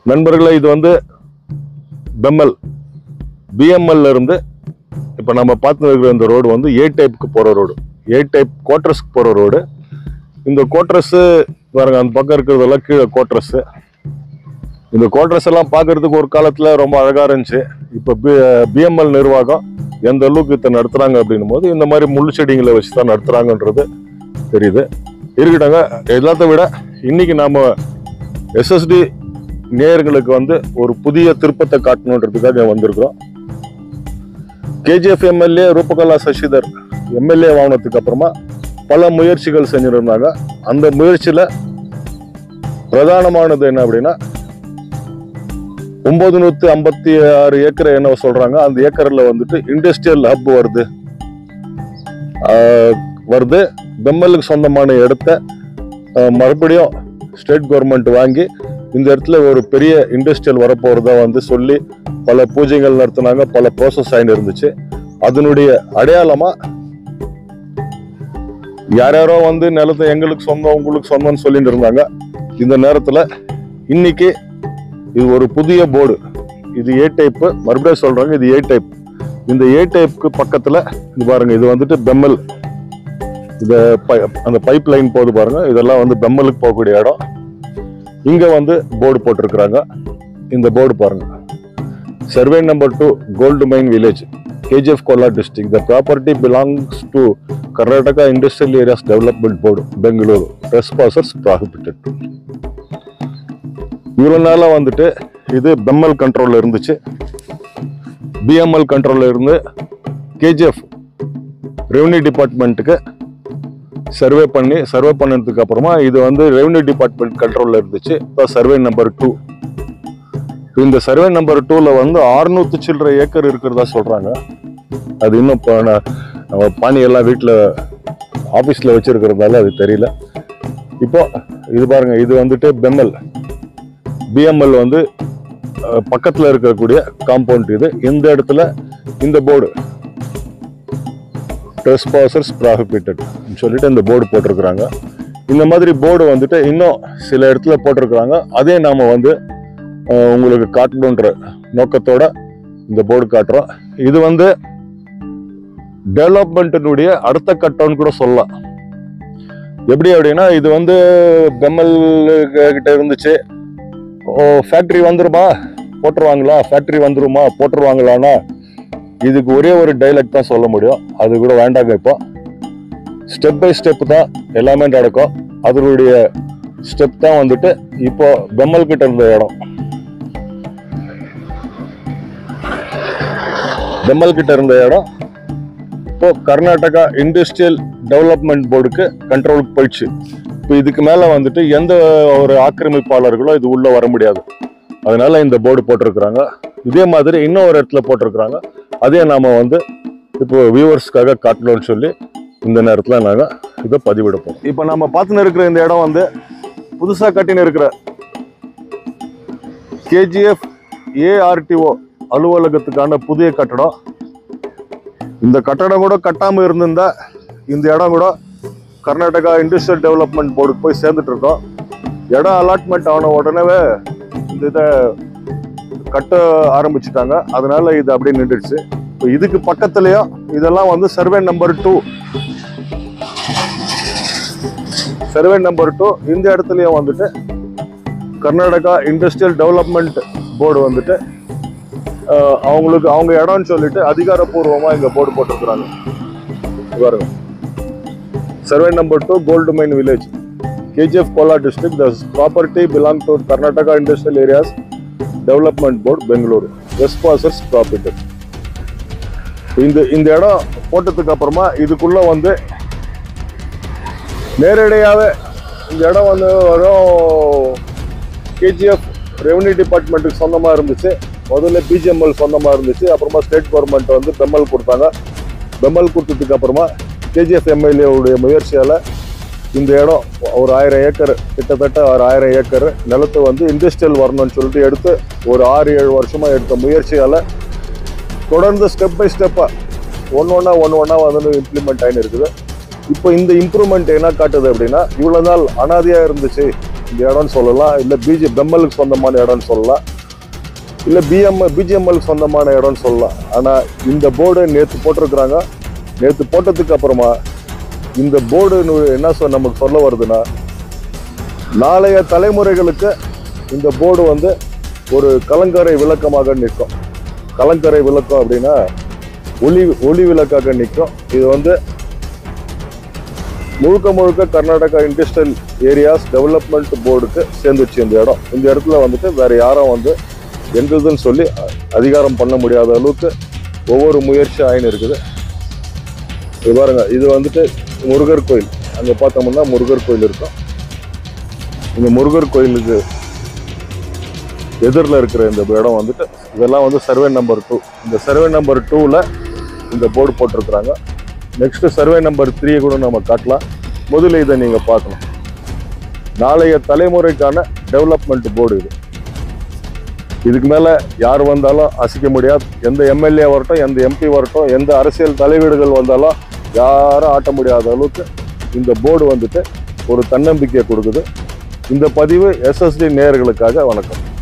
நண்பர்களே இது வந்து பெம்மல் பிஎம்எல்ல இருந்து இப்போ நம்ம பார்த்து இருக்கிற இந்த ரோடு வந்து ஏ டைப்புக்கு போகிற ரோடு ஏ டைப் குவார்டர்ஸ்க்கு போகிற ரோடு இந்த குவார்டர்ஸு பாருங்க அந்த பக்கம் இருக்கிறதெல்லாம் கீழே குவார்டர்ஸு இந்த குவார்டர்ஸ் எல்லாம் பார்க்கறதுக்கு ஒரு காலத்தில் ரொம்ப அழகாக இருந்துச்சு இப்போ பி பிஎம்எல் நிர்வாகம் எந்த அளவுக்கு இதை நடத்துகிறாங்க அப்படின்னும் போது இந்த மாதிரி முள் செடிங்களை வச்சு தான் நடத்துகிறாங்கன்றது தெரியுது இருக்கட்டாங்க எல்லாத்த விட இன்னைக்கு நாம எஸ்எஸ்டி நேயர்களுக்கு வந்து ஒரு புதிய திருப்பத்தை காட்டணுன்றதுக்காக வந்திருக்கிறோம் KGF MLA Roopakala Shashidhar MLA வாங்கினதுக்கு அப்புறமா பல முயற்சிகள் செஞ்சிருந்தாங்க அந்த முயற்சியில பிரதானமானது என்ன அப்படின்னா ஒன்பது நூத்தி ஐம்பத்தி ஆறு ஏக்கர் என்ன சொல்றாங்க அந்த ஏக்கர்ல வந்துட்டு இண்டஸ்ட்ரியல் ஹப் வருது ஆஹ் வருது பெம்மலுக்கு சொந்தமான இடத்த ஆஹ் மறுபடியும் ஸ்டேட் கவர்மெண்ட் வாங்கி இந்த இடத்துல ஒரு பெரிய இண்டஸ்ட்ரியல் வரப்போறதா வந்து சொல்லி பல பூஜைகள் நடத்தினாங்க பல ப்ரோசஸ் ஆகிட்டு இருந்துச்சு அதனுடைய அடையாளமா யார் யாரோ வந்து நிலத்தை எங்களுக்கு சொந்தம் உங்களுக்கு சொந்தம்னு சொல்லிட்டு இருந்தாங்க இந்த நேரத்துல இன்னைக்கு இது ஒரு புதிய போர்டு இது ஏ டைப்பு மறுபடியும் சொல்றாங்க இது ஏ டைப் இந்த ஏ டைப்புக்கு பக்கத்துல இது பாருங்க இது வந்துட்டு பெம்மல் இந்த பை- அந்த பைப் லைன் போகுது பாருங்க இதெல்லாம் வந்து பெம்மலுக்கு போகக்கூடிய இடம் இங்க வந்து போர்டு போட்டிருக்கிறாங்க இந்த போர்டு பாருங்க survey number two gold mine village KGF Kolar district the property belongs to Karnataka industrial areas development board Bengaluru trespassers prohibited இவ்வளோ நாளாக வந்துட்டு இது பெம்மல் கண்ட்ரோலில் இருந்துச்சு பிஎம்எல் கண்ட்ரோலில் இருந்து கேஜிஎஃப் ரெவன்யூ டிபார்ட்மெண்ட்டுக்கு சர்வே பண்ணி சர்வே பண்ணதுக்கு அப்புறமா இது வந்து ரெவன்யூ டிபார்ட்மெண்ட் கண்ட்ரோலில் இருந்துச்சு இப்போ சர்வே நம்பர் டூ இந்த சர்வே நம்பர் டூல வந்து 600 சில்லற ஏக்கர் இருக்கிறதா சொல்றாங்க அது இன்னும் இப்போ நான் நம்ம பாணி எல்லாம் வீட்டில் ஆஃபீஸில் வச்சிருக்கிறதால அது தெரியல இப்போ இது பாருங்க இது வந்துட்டு பெம்எல் பிஎம்எல் வந்து அஹ், பக்கத்துல இருக்கக்கூடிய காம்பவுண்ட் இது இந்த இடத்துல இந்த போர்டு ட்ரெஸ்பாசர்ஸ் ப்ராஹிபிட்டட் சொல்லிட்டு இந்த போர்டு போட்டிருக்கிறாங்க இந்த மாதிரி போர்டு வந்துட்டு இன்னும் சில இடத்துல போட்டிருக்கிறாங்க அதே நாம வந்து அஹ், உங்களுக்கு காட்டணுன்ற நோக்கத்தோட இந்த போர்டு காட்டுறோம் இது வந்து டெவலப்மெண்ட்டினுடைய அடுத்த கட்டம்னு கூட சொல்லலாம் எப்படி அப்படின்னா இது வந்து பெம்மல் கிட்ட இருந்துச்சு ஓ ஃபேக்ட்ரி வந்துருமா போட்டுருவாங்களா ஃபேக்ட்ரி வந்துருமா போட்டுருவாங்களான்னா இதுக்கு ஒரே ஒரு டைலாக் தான் சொல்ல முடியும் அது கூட வேண்டாங்க இப்போ ஸ்டெப் பை ஸ்டெப் தான் எல்லாமே நடக்கும் அதனுடைய ஸ்டெப் தான் வந்துட்டு இப்போ பெம்மல் கிட்ட இருந்த இடம் பெம்மல் கிட்ட இருந்த இடம் இப்போ கர்நாடகா இண்டஸ்ட்ரியல் டெவலப்மெண்ட் போர்டுக்கு கண்ட்ரோலுக்கு போயிடுச்சு இப்போ இதுக்கு மேல வந்துட்டு எந்த ஒரு ஆக்கிரமிப்பாளர்களும் இது உள்ள வர முடியாது அதனால இந்த போர்டு போட்டிருக்கிறாங்க இதே மாதிரி இன்னும் ஒரு இடத்துல போட்டிருக்கிறாங்க அதே நாம வந்து இப்போ வியூவர்ஸ்க்காக காட்டணும்னு சொல்லி இந்த நேரத்துல நாங்க இதை பதிவிட போறோம் இப்போ நம்ம பார்த்துன்னு இருக்கிற இந்த இடம் வந்து புதுசா கட்டின்னு இருக்கிற கேஜிஎஃப் ஏஆர்டிஓ அலுவலகத்துக்கான புதிய கட்டடம் இந்த கட்டடம் கூட கட்டாம இருந்திருந்தா இந்த இடம் கூட கர்நாடகா இண்டஸ்ட்ரியல் டெவலப்மெண்ட் போர்டுக்கு போய் சேர்ந்துட்டு இருக்கோம் இடம் அலாட்மெண்ட் ஆன உடனே இந்த இதை கட்ட ஆரம்பிச்சிட்டாங்க அதனால இது அப்படியே நின்றுடுச்சு இப்போ இதுக்கு பக்கத்துலயும் இதெல்லாம் வந்து survey number two survey number two இந்த இடத்துலயும் வந்துட்டு கர்நாடகா இண்டஸ்ட்ரியல் டெவலப்மெண்ட் போர்டு வந்துட்டு அஹ், அவங்களுக்கு அவங்க இடம்னு சொல்லிட்டு அதிகாரப்பூர்வமா இங்க போர்டு போட்டிருக்கிறாங்க இங்க பாருங்க survey number two gold mine village KGF Kolar district the property belong to Karnataka industrial areas development board Bengaluru trespassers property இந்த இந்த இடம் போட்டதுக்கு அப்புறமா இதுக்குள்ள வந்து நேரடியாகவே இந்த இடம் வந்து வரும் கேஜிஎஃப் ரெவன்யூ டிபார்ட்மெண்ட்டுக்கு சொந்தமாக இருந்துச்சு முதல்ல பிஜிஎம்எல் சொந்தமாக இருந்துச்சு அப்புறமா ஸ்டேட் கவர்மெண்ட் வந்து பெம்மல் கொடுத்தாங்க பெம்மல் கொடுத்ததுக்கு அப்புறமா கேஜிஎஃப் எம்எல்ஏவுடைய முயற்சியால் இந்த இடம் ஒரு ஆயிரம் ஏக்கர் கிட்டத்தட்ட ஒரு ஆயிரம் ஏக்கர் நிலத்தை வந்து இண்டஸ்ட்ரியல் வரணும்னு சொல்லிட்டு எடுத்து ஒரு ஆறு ஏழு வருஷமா எடுத்த முயற்சியால் தொடர்ந்து ஸ்டெப் பை ஸ்டெப்பாக ஒன்று ஒன்றா ஒன்று ஒன்றா வந்து இம்ப்ளிமெண்ட் ஆகின்னு இருக்குது இப்போ இந்த இம்ப்ரூவ்மெண்ட் என்ன காட்டுது அப்படின்னா இவ்வளோ நாள் அனாதையாக இருந்துச்சு இந்த இடம்னு சொல்லலாம் இல்லை பிஜே பெம்மலுக்கு சொந்தமான இடம்னு சொல்லலாம் இல்லை பிஎம் பிஜிஎம்எலுக்கு சொந்தமான இடம்னு சொல்லலாம் ஆனால் இந்த போர்டு நேற்று போட்டிருக்கிறாங்க நேற்று போட்டதுக்கு அப்புறமா இந்த போர்டு என்ன சொல் நமக்கு சொல்ல வருதுன்னா நாளைய தலைமுறைகளுக்கு இந்த போர்டு வந்து ஒரு கலங்கரை விளக்கமாக நிற்கும் கலங்கரை விளக்கம் அப்படின்னா ஒளி ஒளி விளக்காக நிற்கும் இது வந்து முழுக்க முழுக்க கர்நாடகா இண்டஸ்ட்ரியல் ஏரியாஸ் டெவலப்மெண்ட் போர்டுக்கு சேர்ந்துச்சு இந்த இடம் இந்த இடத்துல வந்துட்டு வேற யாரும் வந்து எங்களுதுன்னு சொல்லி அ- அதிகாரம் பண்ண முடியாத அளவுக்கு ஒவ்வொரு முயற்சி ஆயின்னு இருக்குது இது பாருங்க இது வந்துட்டு முருகர் கோயில் அங்கே பார்த்தோம்னா முருகர் கோயில் இருக்கும் இந்த முருகர் கோயிலுக்கு எதிரில் இருக்கிற இந்த இடம் வந்துட்டு இதெல்லாம் வந்து சர்வே நம்பர் டூ இந்த சர்வே நம்பர் டூவில் இந்த போர்டு போட்டிருக்கிறாங்க நெக்ஸ்ட் சர்வே நம்பர் த்ரீ கூட நம்ம காட்டலாம் முதல்ல இதை நீங்கள் பார்க்கணும் நாளைய தலைமுறைக்கான டெவலப்மெண்ட் போர்டு இது இதுக்கு மேலே யார் வந்தாலும் அசைக்க முடியாது எந்த எம்எல்ஏ வரட்டும் எந்த எம்பி வரட்டும் எந்த அரசியல் தலைவீடுகள் வந்தாலும் யாரும் ஆட்ட முடியாத அளவுக்கு இந்த போர்டு வந்துட்டு ஒரு தன்னம்பிக்கையை கொடுக்குது இந்த பதிவு எஸ்எஸ்டி நேயர்களுக்காக வணக்கம்